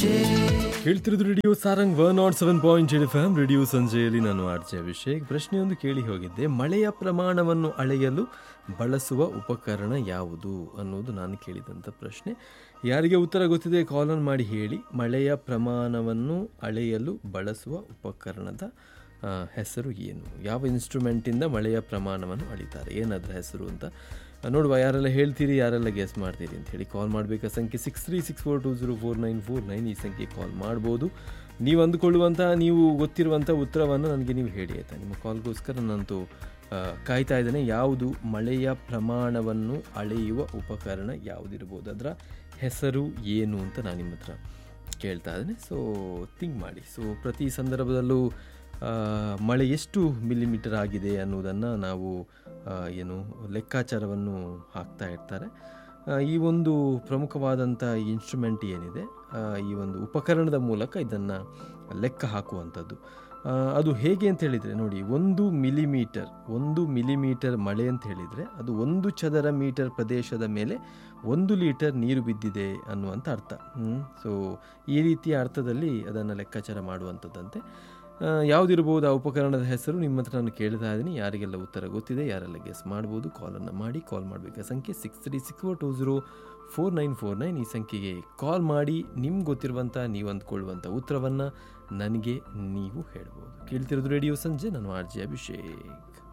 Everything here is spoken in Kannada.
ಸಂಜೆ ಕೇಳ್ತಿರೋದು radio Sarang one nought seven point eight F M radio ಸಂಜೆಯಲ್ಲಿ ನಾನು ಆರ್ ಜೆ ಅಭಿಷೇಕ್ ಪ್ರಶ್ನೆಯೊಂದು ಕೇಳಿ ಹೋಗಿದ್ದೆ ಮಳೆಯ ಪ್ರಮಾಣವನ್ನು ಅಳೆಯಲು ಬಳಸುವ ಉಪಕರಣ ಯಾವುದು ಅನ್ನೋದು ನಾನು ಕೇಳಿದಂಥ ಪ್ರಶ್ನೆ ಯಾರಿಗೆ ಉತ್ತರ ಗೊತ್ತಿದೆ ಕಾಲನ್ ಮಾಡಿ ಹೇಳಿ ಮಳೆಯ ಪ್ರಮಾಣವನ್ನು ಅಳೆಯಲು ಬಳಸುವ ಉಪಕರಣದ ಆ, ಹೆಸರು ಏನು ಯಾವ ಇನ್ಸ್ಟ್ರೂಮೆಂಟಿಂದ ಮಳೆಯ ಪ್ರಮಾಣವನ್ನು ಅಳಿತಾರೆ ಏನದರ ಹೆಸರು ಅಂತ ಆ, ನೋಡುವ ಯಾರೆಲ್ಲ ಹೇಳ್ತೀರಿ ಯಾರೆಲ್ಲ ಗೆಸ್ ಮಾಡ್ತೀರಿ ಅಂತ ಹೇಳಿ ಕಾಲ್ ಮಾಡಬೇಕಾ ಸಂಖ್ಯೆ six three six four two zero four nine four nine ಈ ಸಂಖ್ಯೆಗೆ ಕಾಲ್ ಮಾಡ್ಬೋದು ನೀವು ಅಂದುಕೊಳ್ಳುವಂಥ ನೀವು ಗೊತ್ತಿರುವಂಥ ಉತ್ತರವನ್ನು ನನಗೆ ನೀವು ಹೇಳಿ ಆಯಿತಾ ನಿಮ್ಮ ಕಾಲ್ಗೋಸ್ಕರ ನಾನಂತೂ ಆ, ಕಾಯ್ತಾ ಇದ್ದೇನೆ ಯಾವುದು ಮಳೆಯ ಪ್ರಮಾಣವನ್ನು ಅಳೆಯುವ ಉಪಕರಣ ಯಾವುದಿರ್ಬೋದು ಅದರ ಹೆಸರು ಏನು ಅಂತ ನಾನು ನಿಮ್ಮ ಹತ್ರ ಕೇಳ್ತಾ ಇದ್ದೇನೆ ಸೊ ಥಿಂಕ್ ಮಾಡಿ ಸೊ ಪ್ರತಿ ಸಂದರ್ಭದಲ್ಲೂ ಆ, ಮಳೆ ಎಷ್ಟು ಮಿಲಿಮೀಟರ್ ಆಗಿದೆ ಅನ್ನೋದನ್ನು ನಾವು ಆ, ಏನು ಲೆಕ್ಕಾಚಾರವನ್ನು ಹಾಕ್ತಾ ಇರ್ತಾರೆ ಆ, ಈ ಒಂದು ಪ್ರಮುಖವಾದಂಥ ಇನ್ಸ್ಟ್ರೂಮೆಂಟ್ ಏನಿದೆ ಆ, ಈ ಒಂದು ಉಪಕರಣದ ಮೂಲಕ ಇದನ್ನು ಲೆಕ್ಕ ಹಾಕುವಂಥದ್ದು ಆ, ಅದು ಹೇಗೆ ಅಂತ ಹೇಳಿದರೆ ನೋಡಿ ಒಂದು ಮಿಲಿಮೀಟರ್ ಒಂದು ಮಿಲಿಮೀಟರ್ ಮಳೆ ಅಂತ ಹೇಳಿದರೆ ಅದು ಒಂದು ಚದರ ಮೀಟರ್ ಪ್ರದೇಶದ ಮೇಲೆ ಒಂದು ಲೀಟರ್ ನೀರು ಬಿದ್ದಿದೆ ಅನ್ನುವಂಥ ಅರ್ಥ ಸೊ ಈ ರೀತಿಯ ಅರ್ಥದಲ್ಲಿ ಅದನ್ನು ಲೆಕ್ಕಾಚಾರ ಮಾಡುವಂಥದ್ದಂತೆ ಆ, ಯಾವುದಿರ್ಬೋದು ಆ ಉಪಕರಣದ ಹೆಸರು ನಿಮ್ಮ ಹತ್ರ ನಾನು ಕೇಳ್ತಾ ಇದ್ದೀನಿ ಯಾರಿಗೆಲ್ಲ ಉತ್ತರ ಗೊತ್ತಿದೆ ಯಾರೆಲ್ಲ ಗೆಸ್ ಮಾಡ್ಬೋದು ಕಾಲನ್ನು ಮಾಡಿ ಕಾಲ್ ಮಾಡಬೇಕಾ ಸಂಖ್ಯೆ six three six four two zero four nine four nine ಈ ಸಂಖ್ಯೆಗೆ ಕಾಲ್ ಮಾಡಿ ನಿಮ್ಗೆ ಗೊತ್ತಿರುವಂಥ ನೀವು ಅಂದ್ಕೊಳ್ಳುವಂಥ ಉತ್ತರವನ್ನು ನನಗೆ ನೀವು ಹೇಳ್ಬೋದು ಕೇಳ್ತಿರೋದು ರೇಡಿಯೋ ಸಂಜೆ ನಾನು ಆರ್ ಜೆ ಅಭಿಷೇಕ್